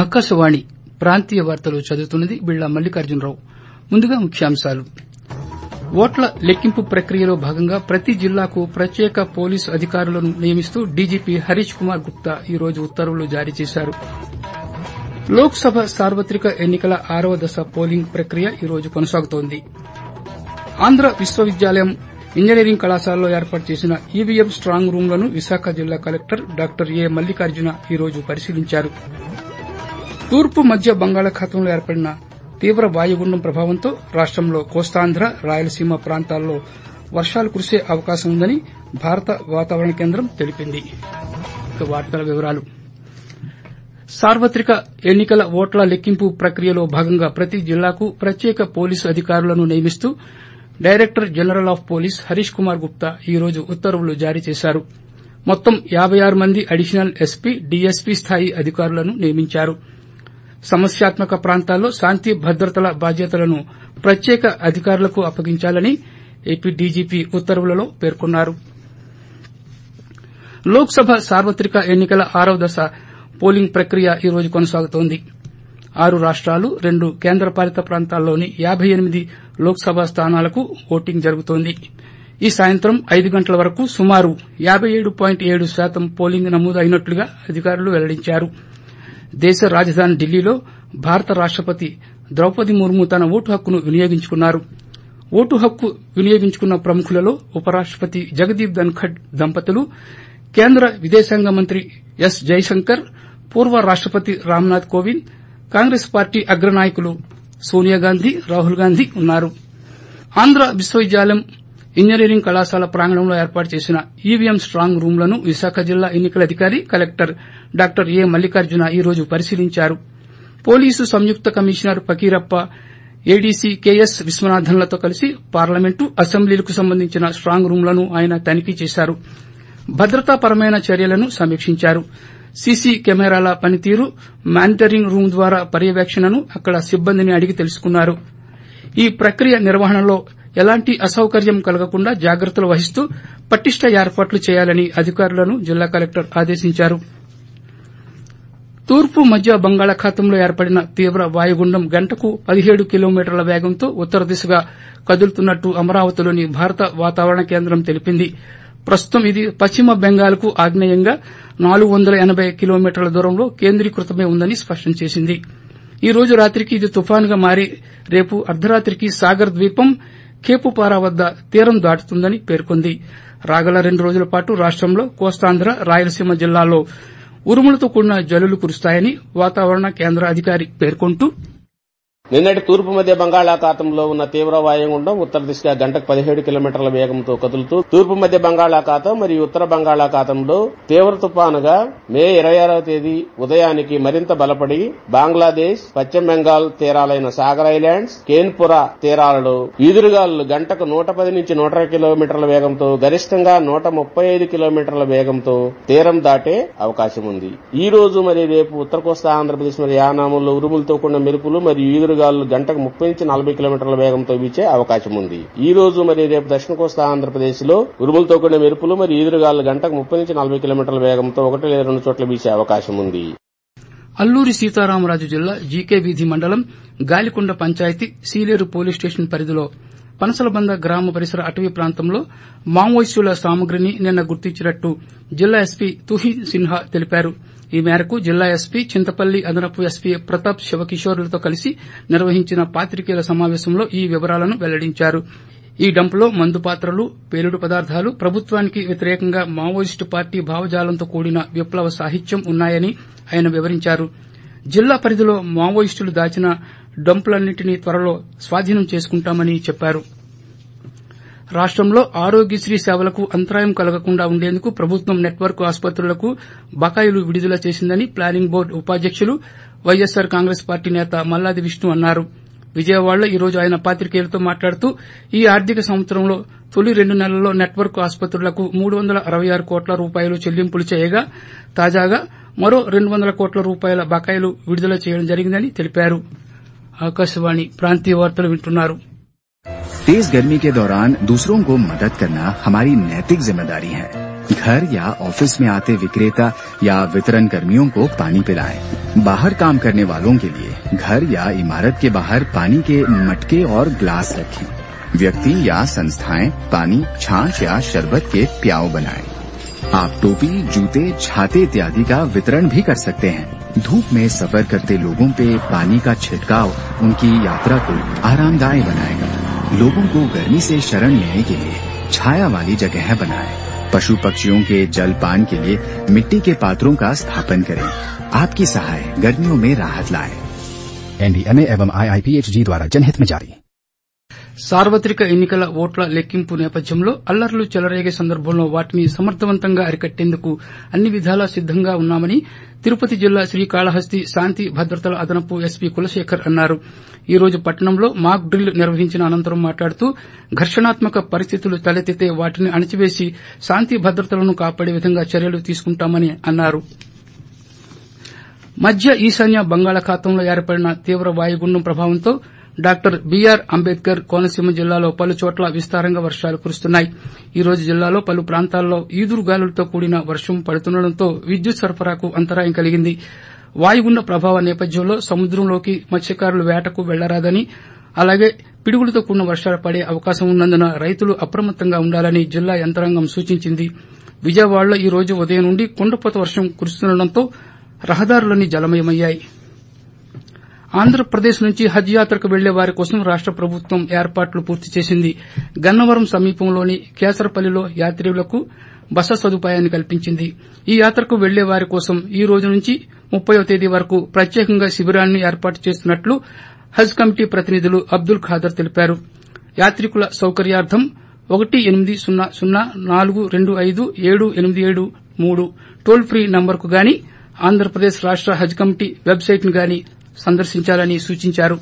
ఆకాశవాణి ప్రాంతీయ వార్తలు చదువుతున్నది బిళ్ల మల్లికార్జునరావు ముందుగా ముఖ్యాంశాలు ఓట్ల లెక్కింపు ప్రక్రియలో భాగంగా ప్రతి జిల్లాకు ప్రత్యేక పోలీసు అధికారులను నియమిస్తూ డీజీపీ హరీష్ కుమార్ గుప్తా ఈ రోజు ఉత్తర్వులు జారీ చేశారు లోక్ సభ సార్వత్రిక ఎన్నికల ఆరవ దశ పోలింగ్ ప్రక్రియ ఈ రోజు కొనసాగుతోంది ఆంధ్ర విశ్వవిద్యాలయం ఇంజనీరింగ్ కళాశాలలో ఏర్పాటు చేసిన ఈవీఎం స్టాంగ్ రూంలను విశాఖ జిల్లా కలెక్టర్ డాక్టర్ ఏ మల్లికార్జున ఈ రోజు పరిశీలించారు తూర్పు మధ్య బంగాళాఖాతంలో ఏర్పడిన తీవ్ర వాయుగుండం ప్రభావంతో రాష్టంలో కోస్తాంధ్ర రాయలసీమ ప్రాంతాల్లో వర్షాలు కురిసే అవకాశం ఉందని భారత వాతావరణ కేంద్రం తెలిపింది సార్వత్రిక ఎన్నికల ఓట్ల లెక్కింపు ప్రక్రియలో భాగంగా ప్రతి జిల్లాకు ప్రత్యేక పోలీసు అధికారులను నియమిస్తూ director general of police Harish Kumar Gupta ఈ రోజు ఉత్తర్వులు జారీ చేశారు మొత్తం యాబై ఆరు మంది అడిషనల్ ఎస్పీ డీఎస్పీ స్థాయి అధికారులను నియమించారు సమస్యాత్మక ప్రాంతాల్లో శాంతి భద్రతల బాధ్యతలను ప్రత్యేక అధికారులకు అప్పగించాలని ఏపీ డీజీపీ ఉత్తర్వులలో పేర్కొన్నారు లోక్ సభ సార్వత్రిక ఎన్నికల ఆరవ దశ పోలింగ్ ప్రక్రియ ఈ రోజు కొనసాగుతోంది ఆరు రాష్టాలు రెండు కేంద్రపాలిత ప్రాంతాల్లోని యాబై ఎనిమిది లోక్ సభ స్థానాలకు ఓటింగ్ జరుగుతోంది ఈ సాయంత్రం ఐదు గంటల వరకు సుమారు యాబై ఏడు పాయింట్ ఏడు శాతం పోలింగ్ నమోదు అయినట్లుగా అధికారులు వెల్లడించారు దేశ రాజధాని ఢిల్లీలో భారత రాష్టపతి ద్రౌపది ముర్ము తన ఓటు హక్కును వినియోగించుకున్నారు ఓటు హక్కు వినియోగించుకున్న ప్రముఖులలో ఉపరాష్టపతి జగదీప్ ధన్ఖడ్ దంపతులు కేంద్ర విదేశాంగ మంత్రి ఎస్ జైశంకర్ పూర్వ రాష్టపతి రామ్నాథ్ కోవింద్ కాంగ్రెస్ పార్టీ అగ్రనాయకులు సోనియాగాంధీ రాహుల్ గాంధీ ఉన్నారు ఆంధ్ర విశ్వవిద్యాలయం ఇంజనీరింగ్ కళాశాల ప్రాంగణంలో ఏర్పాటు చేసిన ఈవీఎం స్టాంగ్ రూంలను విశాఖ జిల్లా ఎన్నికల అధికారి కలెక్టర్ డాక్టర్ ఏ మల్లికార్జున ఈ రోజు పరిశీలించారు పోలీసు సంయుక్త కమిషనర్ ఫకీరప్ప ఏడీసీ కేఎస్ విశ్వనాథన్లతో కలిసి పార్లమెంటు అసెంబ్లీలకు సంబంధించిన స్టాంగ్ రూంలను ఆయన తనిఖీ చేశారు భద్రతాపరమైన చర్యలను సమీక్షించారు సీసీ కెమెరాల పనితీరు మానిటరింగ్ రూం ద్వారా పర్యవేక్షణను అక్కడ సిబ్బందిని అడిగి తెలుసుకున్నారు ఈ ప్రక్రియ నిర్వహణలో ఎలాంటి అసౌకర్యం కలగకుండా జాగ్రత్తలు వహిస్తూ పటిష్ట ఏర్పాట్లు చేయాలని అధికారులను జిల్లా కలెక్టర్ ఆదేశించారు తూర్పు మధ్య బంగాళాఖాతంలో ఏర్పడిన తీవ్ర వాయుగుండం గంటకు పదిహేడు కిలోమీటర్ల వేగంతో ఉత్తర దిశగా కదులుతున్నట్లు అమరావతిలోని భారత వాతావరణ కేంద్రం తెలిపింది ప్రస్తుతం ఇది పశ్చిమ బెంగాల్కు ఆగ్నేయంగా నాలుగు వందల ఎనబై కిలోమీటర్ల దూరంలో కేంద్రీకృతమై ఉందని స్పష్టం చేసింది ఈ రోజు రాత్రికి ఇది తుపానుగా మారి రేపు అర్దరాత్రికి సాగర్ ద్వీపం ఖేపుపారా వద్ద తీరం దాటుతుందని పేర్కొంది రాగల రెండు రోజుల పాటు రాష్టంలో కోస్తాంధ్ర రాయలసీమ జిల్లాల్లో ఉరుములతో కూడిన జల్లులు కురుస్తాయని వాతావరణ కేంద్ర అధికారి పేర్కొంటూ నిన్నటి తూర్పు మధ్య బంగాళాఖాతంలో ఉన్న తీవ్ర వాయుగుండం ఉత్తర దిశగా గంటకు పదిహేడు కిలోమీటర్ల వేగంతో కదులుతూ తూర్పు మధ్య బంగాళాఖాతం మరియు ఉత్తర బంగాళాఖాతంలో తీవ్ర తుపానుగా మే ఇరవై ఆరవ తేదీ ఉదయానికి మరింత బలపడి బంగ్లాదేశ్ పశ్చిమ బెంగాల్ తీరాలైన సాగర్ ఐలాండ్స్ కేన్పురా తీరాలలో ఈదురుగాలు గంటకు నూట పది నుంచి నూట కిలోమీటర్ల వేగంతో గరిష్టంగా నూట ముప్పై ఐదు కిలోమీటర్ల వేగంతో తీరం దాటే అవకాశం ఉంది ఈ రోజు మరియు రేపు ఉత్తర కోస్తా ఆంధ్రప్రదేశ్ మరియు యానాములో ఉరుములతో కూడిన మెరుపులు మరియు ఈదురు గాలులు గంటకు ముప్పై నుంచి నలభై కిలోమీటర్ల వేగంతో వీచే అవకాశం ఉంది ఈ రోజు మరియు రేపు దక్షిణ కోస్తా ఆంధ్రప్రదేశ్ లో ఉరుములతో కూడిన మెరుపులు మరియు ఈదురుగాలు గంటకు ముప్పై నుంచి నలభై కిలోమీటర్ల వేగంతో ఒకటి లేదా రెండు చోట్ల వీచే అవకాశం ఉంది అల్లూరి సీతారామరాజు జిల్లా జీకే వీధి మండలం గాలికొండ పంచాయతీ సీలేరు పోలీస్ స్టేషన్ పరిధిలో పనసలబంద గ్రామ పరిసర అటవీ ప్రాంతంలో మావోయిస్టుల సామగ్రిని నిన్న గుర్తించినట్టు జిల్లా ఎస్పీ తుహిన్ సిన్హా తెలిపారు ఈ మేరకు జిల్లా ఎస్పీ చింతపల్లి అదనపు ఎస్పీ ప్రతాప్ శివకిషోర్లతో కలిసి నిర్వహించిన పాత్రికేయుల సమావేశంలో ఈ వివరాలను వెల్లడించారు ఈ డంప్లో మందు పాత్రలు పేలుడు పదార్థాలు ప్రభుత్వానికి వ్యతిరేకంగా మావోయిస్టు పార్టీ భావజాలంతో కూడిన విప్లవ సాహిత్యం ఉన్నాయని ఆయన వివరించారు జిల్లా పరిధిలో మావోయిస్టులు దాచిన డంపులన్నింటినీ త్వరలో స్వాధీనం చేసుకుంటామని చెప్పారు రాష్టంలో ఆరోగ్యశ్రీ సేవలకు అంతరాయం కలగకుండా ఉండేందుకు ప్రభుత్వం నెట్వర్క్ ఆసుపత్రులకు బకాయిలు విడుదల చేసిందని ప్లానింగ్ బోర్డు ఉపాధ్యకులు వైఎస్సార్ కాంగ్రెస్ పార్టీ నేత మల్లాది విష్ణు అన్నారు విజయవాడలో ఈ రోజు ఆయన పాత్రికేయులతో మాట్లాడుతూ ఈ ఆర్థిక సంవత్సరంలో తొలి రెండు నెలల్లో నెట్వర్క్ ఆసుపత్రులకు మూడు వందల అరవై ఆరు కోట్ల రూపాయలు చెల్లింపులు చేయగా తాజాగా మరో రెండు వందల కోట్ల రూపాయల బకాయిలు విడుదల చేయడం జరిగిందని తెలిపారు ఆకాశవాణి ప్రాంతీయ వార్తలు వింటున్నారు तेज गर्मी के दौरान दूसरों को मदद करना हमारी नैतिक जिम्मेदारी है घर या ऑफिस में आते विक्रेता या वितरण कर्मियों को पानी पिलाएं। बाहर काम करने वालों के लिए घर या इमारत के बाहर पानी के मटके और ग्लास रखें व्यक्ति या संस्थाएं पानी छाछ या शरबत के प्याव बनाएं। आप टोपी जूते छाते इत्यादि का वितरण भी कर सकते हैं धूप में सफर करते लोगों पे पानी का छिड़काव उनकी यात्रा को आरामदायी बनाएगा लोगों को गर्मी से शरण लेने के लिए छाया वाली जगह बनाएं पशु पक्षियों के जल पान के लिए मिट्टी के पात्रों का स्थापन करें आपकी सहाय गर्मियों में राहत लाए एनडीएमए एवं आईआईपीएचजी द्वारा जनहित में जारी సార్వత్రిక ఎన్నికల ఓట్ల లెక్కింపు నేపథ్యంలో అల్లర్లు చెలరేగే సందర్భంలో వాటిని సమర్థవంతంగా అరికట్టేందుకు అన్ని విధాలా సిద్దంగా ఉన్నామని తిరుపతి జిల్లా శ్రీకాళహస్తి శాంతి భద్రతల అదనపు ఎస్పీ కులశేఖర్ అన్నారు ఈ రోజు పట్టణంలో మాక్ డ్రిల్ నిర్వహించిన అనంతరం మాట్లాడుతూ ఘర్షణాత్మక పరిస్థితులు తలెత్తితే వాటిని అణచివేసి శాంతి భద్రతలను కాపాడే విధంగా చర్యలు తీసుకుంటామని అన్నారు మధ్య ఈశాన్య బంగాళాఖాతంలో ఏర్పడిన తీవ్ర వాయుగుండం ప్రభావంతో డాక్టర్ బీఆర్ అంబేద్కర్ కోనసీమ జిల్లాలో పలు చోట్ల విస్తారంగా వర్షాలు కురుస్తున్నాయి ఈ రోజు జిల్లాలో పలు ప్రాంతాల్లో ఈదురు గాలులతో కూడిన వర్షం పడుతుండటంతో విద్యుత్ సరఫరాకు అంతరాయం కలిగింది వాయుగుండ ప్రభావ నేపథ్యంలో సముద్రంలోకి మత్స్యకారులు వేటకు వెళ్లరాదని అలాగే పిడుగులతో కూడిన వర్షాలు పడే అవకాశం ఉన్నందున రైతులు అప్రమత్తంగా ఉండాలని జిల్లా యంత్రాంగం సూచించింది విజయవాడలో ఈ రోజు ఉదయం నుండి కుండపోత వర్షం కురుస్తుండటంతో రహదారులన్నీ జలమయమయ్యాయి ఆంధ్రప్రదేశ్ నుంచి హజ్ యాత్రకు వెళ్లే వారి కోసం రాష్ట ప్రభుత్వం ఏర్పాట్లు పూర్తి చేసింది గన్నవరం సమీపంలోని కేసరపల్లిలో యాత్రికులకు బస సదుపాయాన్ని కల్పించింది ఈ యాత్రకు వెళ్లే వారి కోసం ఈ రోజు నుంచి ముప్పయో తేదీ వరకు ప్రత్యేకంగా శిబిరాన్ని ఏర్పాటు చేస్తున్నట్లు హజ్ కమిటీ ప్రతినిధులు అబ్దుల్ ఖాదర్ తెలిపారు యాత్రికుల సౌకర్యార్థం ఒకటి ఎనిమిది సున్నా సున్నా నాలుగు రెండు ఐదు ఏడు ఎనిమిది ఏడు మూడు టోల్ ఫ్రీ నంబర్కు గాని ఆంధ్రప్రదేశ్ రాష్ట హజ్ కమిటీ వెబ్సైట్ను గాని సందర్శించాలని సూచించారు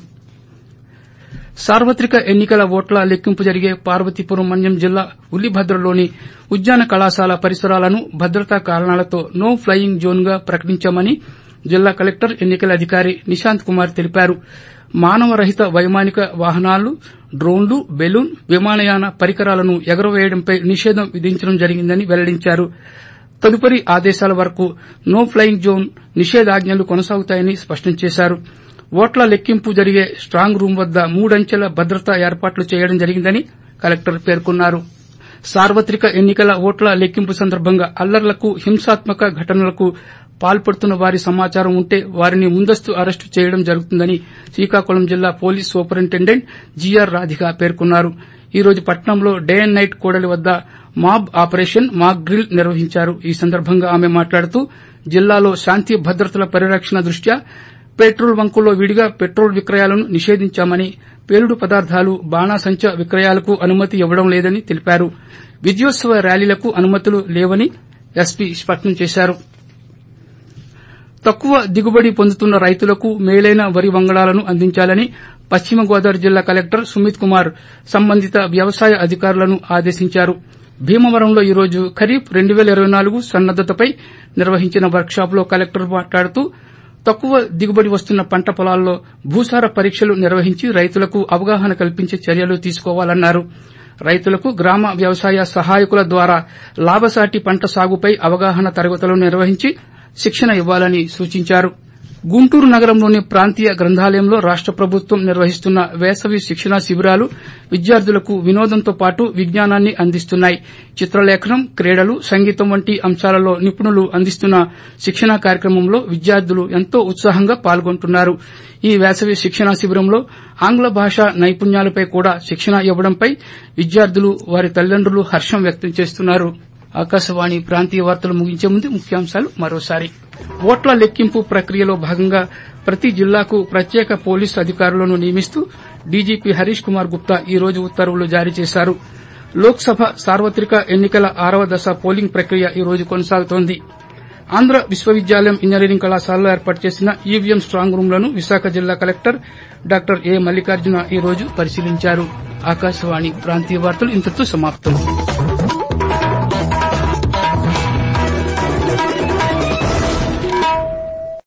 సార్వత్రిక ఎన్నికల ఓట్ల లెక్కింపు జరిగే పార్వతీపురం మన్యం జిల్లా ఉల్లిభద్రలోని ఉద్యాన కళాశాల పరిసరాలను భద్రతా కారణాలతో నో ప్లయింగ్ జోన్ గా ప్రకటించామని జిల్లా కలెక్టర్ ఎన్నికల అధికారి నిశాంత్ కుమార్ తెలిపారు మానవరహిత వైమానిక వాహనాలు డ్రోన్లు బెలూన్ విమానయాన పరికరాలను ఎగరవేయడంపై నిషేధం విధించడం జరిగిందని వెల్లడించారు తదుపరి ఆదేశాల వరకు నో ప్లయింగ్ జోన్ నిషేధాజ్ఞలు కొనసాగుతాయని స్పష్టం చేశారు ఓట్ల లెక్కింపు జరిగే స్టాంగ్ రూం వద్ద మూడంచెల భద్రతా ఏర్పాట్లు చేయడం జరిగిందని కలెక్టర్ పేర్కొన్నారు సార్వత్రిక ఎన్నికల ఓట్ల లెక్కింపు సందర్భంగా అల్లర్లకు హింసాత్మక ఘటనలకు పాల్పడుతున్న వారి సమాచారం ఉంటే వారిని ముందస్తు అరెస్టు చేయడం జరుగుతుందని శ్రీకాకుళం జిల్లా పోలీస్ సూపరింటెండెంట్ జీఆర్ రాధిక పేర్కొన్నారు ఈ రోజు పట్నంలో డే అండ్ నైట్ కూడలి వద్ద మాబ్ ఆపరేషన్ మాక్ డ్రిల్ నిర్వహించారు ఈ సందర్భంగా ఆమె మాట్లాడుతూ జిల్లాలో శాంతి భద్రతల పరిరక్షణ దృష్ట్యా పెట్రోల్ బంకుల్లో విడిగా పెట్రోల్ విక్రయాలను నిషేధించామని పేలుడు పదార్థాలు బాణాసంచా విక్రయాలకు అనుమతి ఇవ్వడం లేదని తెలిపారు విజయోత్సవ ర్యాలీలకు అనుమతులు లేవని ఎస్పీ స్పష్టం చేశారు తక్కువ దిగుబడి పొందుతున్న రైతులకు మేలైన వరి వంగడాలను అందించాలని పశ్చిమ గోదావరి జిల్లా కలెక్టర్ సుమిత్ కుమార్ సంబంధిత వ్యవసాయ అధికారులను ఆదేశించారు భీమవరంలో ఈ రోజు ఖరీఫ్ రెండు పేల ఇరవై నాలుగు సన్నద్దతపై నిర్వహించిన వర్క్ షాప్ లో కలెక్టర్ మాట్లాడుతూ తక్కువ దిగుబడి వస్తున్న పంట పొలాల్లో భూసార పరీక్షలు నిర్వహించి రైతులకు అవగాహన కల్పించే చర్యలు తీసుకోవాలన్నారు రైతులకు గ్రామ వ్యవసాయ సహాయకుల ద్వారా లాభసాటి పంట సాగుపై అవగాహన తరగతులు నిర్వహించి శిక్షణ ఇవ్వాలని సూచించారు గుంటూరు నగరంలోని ప్రాంతీయ గ్రంథాలయంలో రాష్ట ప్రభుత్వం నిర్వహిస్తున్న వేసవి శిక్షణా శిబిరాలు విద్యార్థులకు వినోదంతో పాటు విజ్ఞానాన్ని అందిస్తున్నాయి చిత్రలేఖనం క్రీడలు సంగీతం వంటి అంశాలలో నిపుణులు అందిస్తున్న శిక్షణా కార్యక్రమంలో విద్యార్థులు ఎంతో ఉత్సాహంగా పాల్గొంటున్నారు ఈ వేసవి శిక్షణా శిబిరంలో ఆంగ్ల భాష నైపుణ్యాలపై కూడా శిక్షణ ఇవ్వడంపై విద్యార్థులు వారి తల్లిదండ్రులు హర్షం వ్యక్తం చేస్తున్నారు ఆకాశవాణి ప్రాంతీయ వార్తలు ముగించే ముందు ముఖ్యాంశాలు మరోసారి ఓట్ల లెక్కింపు ప్రక్రియలో భాగంగా ప్రతి జిల్లాకు ప్రత్యేక పోలీసు అధికారులను నియమిస్తూ డీజీపీ హరీష్ కుమార్ గుప్తా ఈ రోజు ఉత్తర్వులు జారీ చేశారు లోక్సభ సార్వత్రిక ఎన్నికల ఆరవ దశ పోలింగ్ ప్రక్రియ ఈ రోజు కొనసాగుతోంది ఆంధ్ర విశ్వవిద్యాలయం ఇంజనీరింగ్ కళాశాలలో ఏర్పాటు చేసిన ఈవీఎం స్టాంగ్ రూంలను విశాఖ జిల్లా కలెక్టర్ డాక్టర్ ఏ మల్లికార్జున ఈ రోజు పరిశీలించారు ఆకాశవాణి ప్రాంతీయ వార్తలు ఇంతటితో సమాప్తం